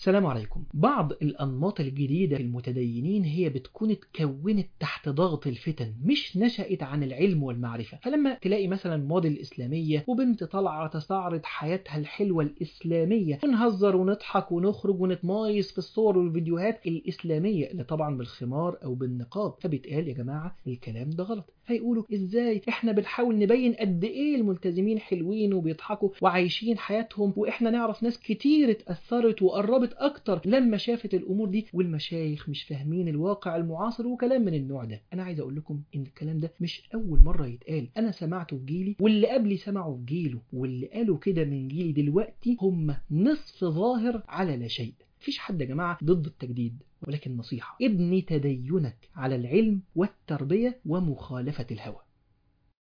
السلام عليكم بعض الأنماط الجديدة في المتدينين هي بتكون اتكونت تحت ضغط الفتن مش نشأت عن العلم والمعرفة فلما تلاقي مثلا موديل إسلامية وبنت طالعة تستعرض حياتها الحلوة الإسلامية ونهزر ونضحك ونخرج ونتمايز في الصور والفيديوهات الإسلامية اللي طبعا بالخمار أو بالنقاب فبيتقال يا جماعة الكلام ده غلط فيقولوا ازاي احنا بنحاول نبين قد ايه الملتزمين حلوين وبيضحكوا وعايشين حياتهم واحنا نعرف ناس كتير اتأثرت وقربت اكتر لما شافت الامور دي والمشايخ مش فاهمين الواقع المعاصر وكلام من النوع ده انا عايز اقول لكم ان الكلام ده مش اول مرة يتقال انا سمعته في جيلي واللي قبلي سمعه في جيله واللي قالوا كده من جيلي دلوقتي هم نصف ظاهر على لا شيء مفيش حد يا جماعة ضد التجديد ولكن نصيحة ابني تدينك على العلم والتربية ومخالفة الهوى